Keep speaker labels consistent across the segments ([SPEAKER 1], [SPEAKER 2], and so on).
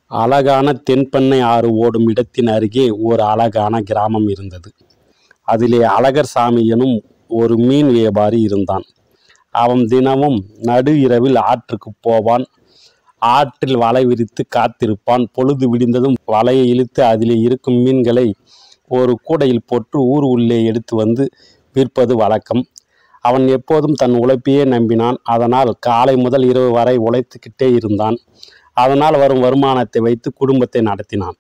[SPEAKER 1] அழகான தென்பெண்ணை ஆறு ஓடும் இடத்தின் அருகே ஒரு அழகான கிராமம் இருந்தது அதிலே அழகர் சாமி எனும் ஒரு மீன் வியாபாரி இருந்தான் அவன் தினமும் நடு இரவில் ஆற்றுக்கு போவான் ஆற்றில் வலை விரித்து காத்திருப்பான் பொழுது விடிந்ததும் வலையை இழுத்து அதிலே இருக்கும் மீன்களை ஒரு கூடையில் போட்டு ஊர் உள்ளே எடுத்து வந்து விற்பது வழக்கம் அவன் எப்போதும் தன் உழைப்பையே நம்பினான் அதனால் காலை முதல் இரவு வரை உழைத்துக்கிட்டே இருந்தான் அதனால் வரும் வருமானத்தை வைத்து குடும்பத்தை நடத்தினான்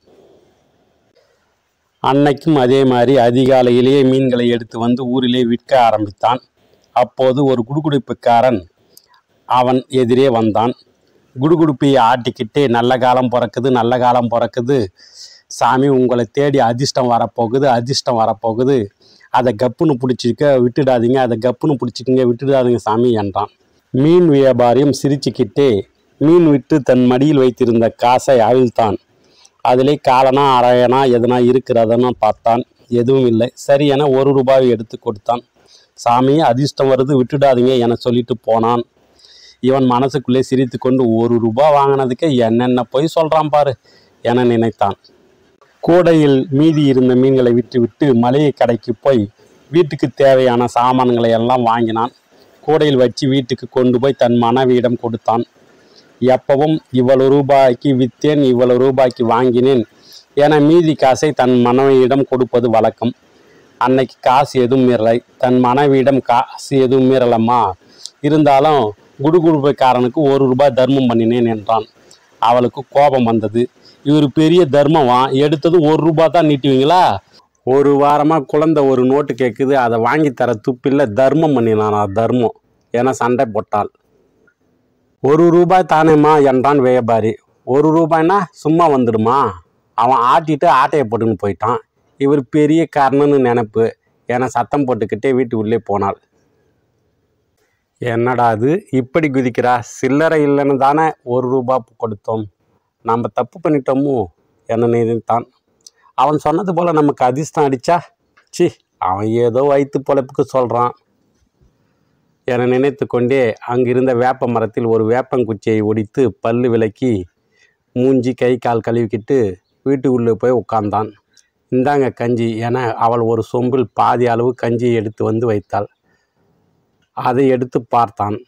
[SPEAKER 1] அன்னைக்கும் அதே மாதிரி அதிகாலையிலேயே மீன்களை எடுத்து வந்து ஊரிலே விற்க ஆரம்பித்தான் அப்போது ஒரு குடுகுடுப்புக்காரன் அவன் எதிரே வந்தான் குடுகுடுப்பையை ஆட்டிக்கிட்டே நல்ல காலம் பிறக்குது நல்ல காலம் பிறக்குது சாமி உங்களை தேடி அதிர்ஷ்டம் வரப்போகுது அதிர்ஷ்டம் வரப்போகுது அதை கப்புன்னு பிடிச்சிக்க விட்டுடாதீங்க அதை கப்புன்னு பிடிச்சிக்கிங்க விட்டுடாதீங்க சாமி என்றான் மீன் வியாபாரியும் சிரிச்சுக்கிட்டே மீன் விட்டு தன் மடியில் வைத்திருந்த காசை அவிழ்த்தான் அதிலே காலனா அரையனா எதனா இருக்கிறதன்னு பார்த்தான் எதுவும் இல்லை சரி என ஒரு ரூபாய் எடுத்து கொடுத்தான் சாமி அதிர்ஷ்டம் வருது விட்டுடாதீங்க என சொல்லிட்டு போனான் இவன் மனசுக்குள்ளே சிரித்து கொண்டு ஒரு ரூபாய் வாங்கினதுக்கு என்னென்ன பொய் சொல்கிறான் பாரு என நினைத்தான் கூடையில் மீதி இருந்த மீன்களை விட்டுவிட்டு மளிகை கடைக்கு போய் வீட்டுக்கு தேவையான சாமான்களை எல்லாம் வாங்கினான் கூடையில் வச்சு வீட்டுக்கு கொண்டு போய் தன் மனைவியிடம் கொடுத்தான் எப்பவும் இவ்வளவு ரூபாய்க்கு விற்றேன் இவ்வளவு ரூபாய்க்கு வாங்கினேன் என மீதி காசை தன் மனைவியிடம் கொடுப்பது வழக்கம் அன்னைக்கு காசு எதுவும் மீறலை தன் மனைவியிடம் காசு எதுவும் மீறலம்மா இருந்தாலும் குடுகுடுப்பைக்காரனுக்கு ஒரு ரூபாய் தர்மம் பண்ணினேன் என்றான் அவளுக்கு கோபம் வந்தது இவர் பெரிய தர்மவா எடுத்தது ஒரு ரூபாய் தான் நீட்டுவீங்களா ஒரு வாரமாக குழந்தை ஒரு நோட்டு கேட்குது அதை வாங்கி தர துப்பில்ல தர்மம் பண்ணினானா தர்மம் என சண்டை போட்டாள் ஒரு ரூபாய் தானேம்மா என்றான் வியாபாரி ஒரு ரூபாய்னா சும்மா வந்துடுமா அவன் ஆட்டிட்டு ஆட்டையை போட்டுன்னு போயிட்டான் இவர் பெரிய காரணம்னு நினைப்பு என சத்தம் போட்டுக்கிட்டே வீட்டு உள்ளே போனாள் என்னடா அது இப்படி குதிக்கிறா சில்லறை இல்லைன்னு தானே ஒரு ரூபா கொடுத்தோம் நம்ம தப்பு பண்ணிட்டோமோ என நினைத்தான் அவன் சொன்னது போல் நமக்கு அதிர்ஷ்டம் அடிச்சா சி அவன் ஏதோ வயிற்று பொழப்புக்கு சொல்கிறான் என நினைத்து கொண்டே அங்கிருந்த வேப்ப மரத்தில் ஒரு வேப்பங்குச்சியை ஒடித்து பல்லு விலக்கி மூஞ்சி கை கால் கழுவிக்கிட்டு வீட்டுக்குள்ளே போய் உட்கார்ந்தான் இந்தாங்க கஞ்சி என அவள் ஒரு சொம்பில் பாதி அளவு கஞ்சியை எடுத்து வந்து வைத்தாள் அதை எடுத்து பார்த்தான்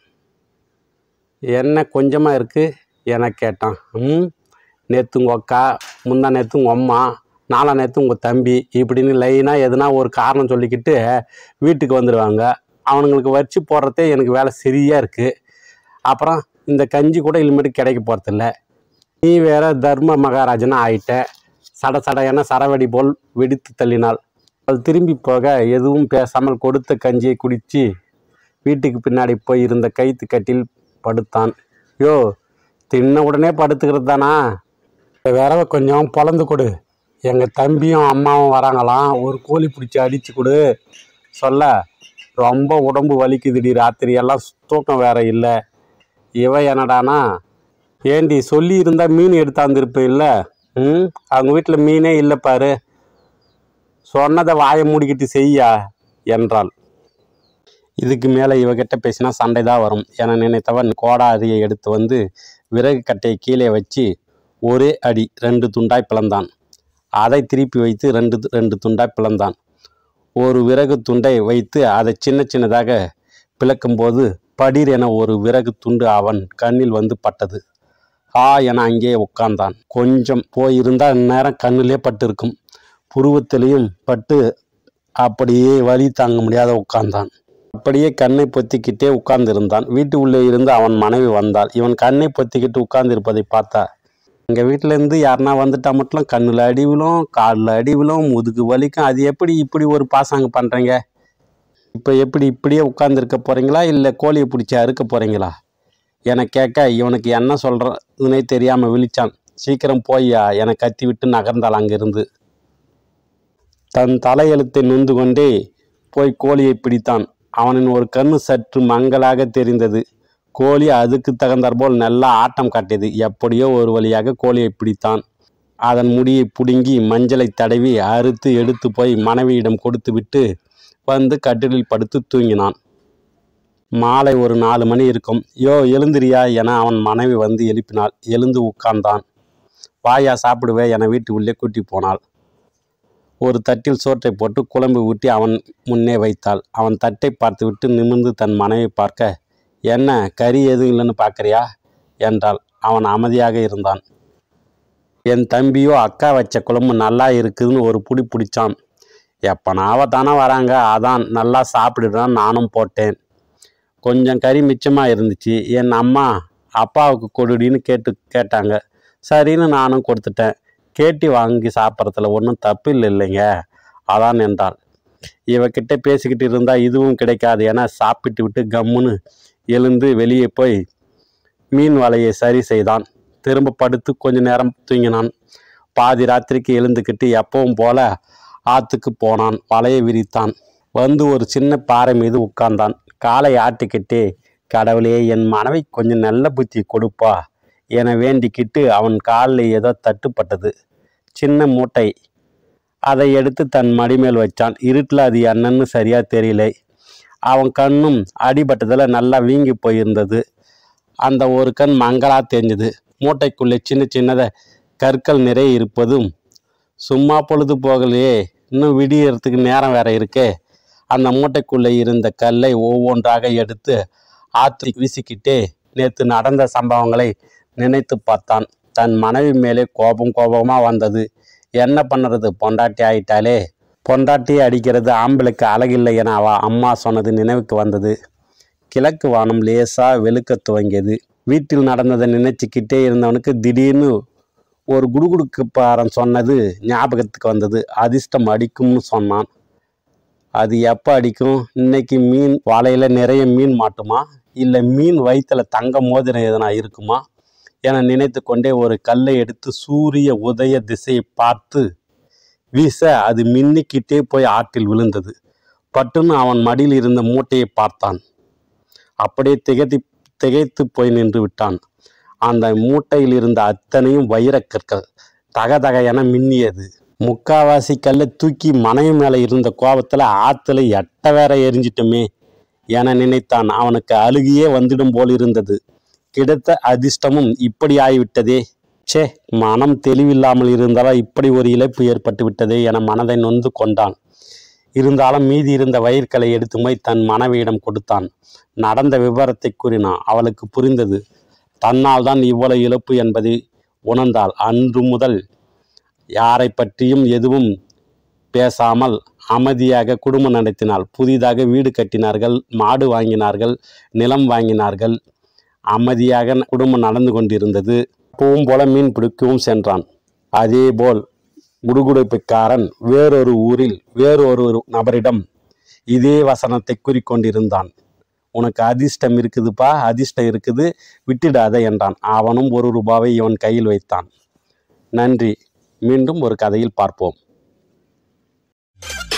[SPEAKER 1] என்ன கொஞ்சமாக இருக்குது என கேட்டான் ம் நேற்று உங்கள் அக்கா முந்தா நேற்று உங்கள் அம்மா நாலா நேற்று உங்கள் தம்பி இப்படின்னு லைனாக எதுனா ஒரு காரணம் சொல்லிக்கிட்டு வீட்டுக்கு வந்துடுவாங்க அவனுங்களுக்கு வச்சு போடுறதே எனக்கு வேலை சரியாக இருக்குது அப்புறம் இந்த கஞ்சி கூட இனிமேட்டு கிடைக்க போகிறதில்ல நீ வேற தர்ம மகாராஜனா ஆயிட்ட சட சட என சரவெடி போல் வெடித்து தள்ளினாள் அவள் திரும்பி போக எதுவும் பேசாமல் கொடுத்த கஞ்சியை குடித்து வீட்டுக்கு பின்னாடி போய் இருந்த கைத்து கட்டில் படுத்தான் யோ தின்ன உடனே படுத்துக்கிறது தானா இந்த விரவை கொஞ்சம் பொழந்து கொடு எங்கள் தம்பியும் அம்மாவும் வராங்களாம் ஒரு கோழி பிடிச்சி அடித்து கொடு சொல்ல ரொம்ப உடம்பு வலிக்குதுடி ராத்திரி எல்லாம் தூக்கம் வேற இல்லை இவ என்னடானா ஏண்டி சொல்லி இருந்தா மீன் எடுத்தாந்துருப்ப இல்லை ம் அவங்க வீட்டில் மீனே இல்லை பாரு சொன்னதை வாயை மூடிக்கிட்டு செய்யா என்றாள் இதுக்கு மேலே இவகிட்ட பேசினா சண்டை தான் வரும் என நினைத்தவன் கோடாரியை எடுத்து வந்து விறகு கட்டையை கீழே வச்சு ஒரே அடி ரெண்டு துண்டாய் பிளந்தான் அதை திருப்பி வைத்து ரெண்டு ரெண்டு துண்டாய் பிளந்தான் ஒரு விறகு துண்டை வைத்து அதை சின்ன சின்னதாக பிளக்கும்போது படீர் என ஒரு விறகு துண்டு அவன் கண்ணில் வந்து பட்டது ஆ என அங்கே உட்கார்ந்தான் கொஞ்சம் போயிருந்தால் நேரம் கண்ணிலே பட்டிருக்கும் புருவத்திலையும் பட்டு அப்படியே வலி தாங்க முடியாத உட்கார்ந்தான் அப்படியே கண்ணை பொத்திக்கிட்டே உட்கார்ந்திருந்தான் வீட்டு உள்ளே இருந்து அவன் மனைவி வந்தாள் இவன் கண்ணை பொத்திக்கிட்டு உட்கார்ந்திருப்பதை பார்த்தா எங்கள் வீட்டிலேருந்து யாருனா வந்துட்டா மட்டும் கண்ணில் அடி விழும் காலில் அடி விழும் முதுகு வலிக்கும் அது எப்படி இப்படி ஒரு பாசாங்க பண்ணுறீங்க இப்போ எப்படி இப்படியே உட்காந்துருக்க போகிறீங்களா இல்லை கோழியை பிடிச்சி அறுக்க போகிறீங்களா என கேட்க இவனுக்கு என்ன சொல்கிறதுனே தெரியாமல் விழிச்சான் சீக்கிரம் போய்யா என கத்தி விட்டு நகர்ந்தாள் அங்கிருந்து தன் தலையெழுத்தை நொந்து கொண்டே போய் கோழியை பிடித்தான் அவனின் ஒரு கண்ணு சற்று மங்கலாக தெரிந்தது கோழி அதுக்கு தகுந்தாற்போல் நல்லா ஆட்டம் காட்டியது எப்படியோ ஒரு வழியாக கோழியை பிடித்தான் அதன் முடியை பிடுங்கி மஞ்சளை தடவி அறுத்து எடுத்து போய் மனைவியிடம் கொடுத்துவிட்டு வந்து கட்டிலில் படுத்து தூங்கினான் மாலை ஒரு நாலு மணி இருக்கும் யோ எழுந்திரியா என அவன் மனைவி வந்து எழுப்பினாள் எழுந்து உட்கார்ந்தான் வாயா சாப்பிடுவே என வீட்டு உள்ளே கூட்டி போனாள் ஒரு தட்டில் சோற்றை போட்டு குழம்பு ஊட்டி அவன் முன்னே வைத்தாள் அவன் தட்டை பார்த்துவிட்டு நிமிர்ந்து தன் மனைவி பார்க்க என்ன கறி எதுவும் இல்லைன்னு பார்க்கறியா என்றாள் அவன் அமைதியாக இருந்தான் என் தம்பியோ அக்கா வச்ச குழம்பு நல்லா இருக்குதுன்னு ஒரு புடி பிடிச்சான் எப்பனாவ தானே வராங்க அதான் நல்லா சாப்பிடுறான் நானும் போட்டேன் கொஞ்சம் கறி மிச்சமாக இருந்துச்சு என் அம்மா அப்பாவுக்கு கொடுடின்னு கேட்டு கேட்டாங்க சரின்னு நானும் கொடுத்துட்டேன் கேட்டி வாங்கி சாப்பிட்றதுல ஒன்றும் தப்பு இல்லை இல்லைங்க அதான் என்றாள் இவகிட்ட பேசிக்கிட்டு இருந்தால் இதுவும் கிடைக்காது என சாப்பிட்டு விட்டு கம்முன்னு எழுந்து வெளியே போய் மீன் வலையை சரி செய்தான் திரும்ப படுத்து கொஞ்ச நேரம் தூங்கினான் பாதி ராத்திரிக்கு எழுந்துக்கிட்டு எப்பவும் போல ஆற்றுக்கு போனான் வலையை விரித்தான் வந்து ஒரு சின்ன பாறை மீது உட்கார்ந்தான் காலை ஆட்டிக்கிட்டே கடவுளே என் மனைவி கொஞ்சம் நல்ல புத்தி கொடுப்பா என வேண்டிக்கிட்டு அவன் காலில் ஏதோ தட்டுப்பட்டது சின்ன மூட்டை அதை எடுத்து தன் மடிமேல் வச்சான் இருட்டில் அது என்னன்னு சரியா தெரியல அவன் கண்ணும் அடிபட்டதில் நல்லா வீங்கி போயிருந்தது அந்த ஒரு கண் மங்களா தெரிஞ்சது மூட்டைக்குள்ளே சின்ன சின்னத கற்கள் நிறைய இருப்பதும் சும்மா பொழுது போகலையே இன்னும் விடியறதுக்கு நேரம் வேற இருக்கே அந்த மூட்டைக்குள்ளே இருந்த கல்லை ஒவ்வொன்றாக எடுத்து ஆற்று வீசிக்கிட்டே நேற்று நடந்த சம்பவங்களை நினைத்து பார்த்தான் தன் மனைவி மேலே கோபம் கோபமாக வந்தது என்ன பண்ணுறது பொண்டாட்டி ஆயிட்டாலே பொண்டாட்டியை அடிக்கிறது ஆம்பளைக்கு அழகில்லை என அவ அம்மா சொன்னது நினைவுக்கு வந்தது கிழக்கு வானம் லேசா வெளுக்க துவங்கியது வீட்டில் நடந்ததை நினைச்சுக்கிட்டே இருந்தவனுக்கு திடீர்னு ஒரு குடுகுடுக்கு பாரன் சொன்னது ஞாபகத்துக்கு வந்தது அதிர்ஷ்டம் அடிக்கும்னு சொன்னான் அது எப்போ அடிக்கும் இன்னைக்கு மீன் வலையில் நிறைய மீன் மாட்டுமா இல்லை மீன் வயிற்றுல தங்க மோதிரம் எதனா இருக்குமா என நினைத்து கொண்டே ஒரு கல்லை எடுத்து சூரிய உதய திசையை பார்த்து வீச அது மின்னிக்கிட்டே போய் ஆற்றில் விழுந்தது பட்டுன்னு அவன் மடியில் இருந்த மூட்டையை பார்த்தான் அப்படியே திகைத்து திகைத்து போய் நின்று விட்டான் அந்த மூட்டையில் இருந்த அத்தனையும் வைரக்கற்கள் தகதக என மின்னியது முக்காவாசி கல்லை தூக்கி மனைவி மேலே இருந்த கோபத்தில் ஆற்றுல எட்ட வேற எரிஞ்சிட்டோமே என நினைத்தான் அவனுக்கு அழுகியே வந்துடும் போல் இருந்தது கிடைத்த அதிர்ஷ்டமும் இப்படி ஆகிவிட்டதே ச்சே மனம் தெளிவில்லாமல் இருந்தாலும் இப்படி ஒரு இழப்பு ஏற்பட்டு விட்டதே என மனதை நொந்து கொண்டான் இருந்தாலும் மீதி இருந்த வயிற்களை எடுத்து போய் தன் மனைவியிடம் கொடுத்தான் நடந்த விவரத்தை கூறினான் அவளுக்கு புரிந்தது தன்னால் தான் இவ்வளவு இழப்பு என்பதை உணர்ந்தாள் அன்று முதல் யாரை பற்றியும் எதுவும் பேசாமல் அமைதியாக குடும்பம் நடத்தினாள் புதிதாக வீடு கட்டினார்கள் மாடு வாங்கினார்கள் நிலம் வாங்கினார்கள் அமைதியாக குடும்பம் நடந்து கொண்டிருந்தது அப்பவும் போல மீன் பிடிக்கவும் சென்றான் அதேபோல் குடுகுடுப்புக்காரன் வேறொரு ஊரில் வேறொரு நபரிடம் இதே வசனத்தை கூறிக்கொண்டிருந்தான் உனக்கு அதிர்ஷ்டம் இருக்குதுப்பா அதிர்ஷ்டம் இருக்குது விட்டுடாத என்றான் அவனும் ஒரு ரூபாவை இவன் கையில் வைத்தான் நன்றி மீண்டும் ஒரு கதையில் பார்ப்போம்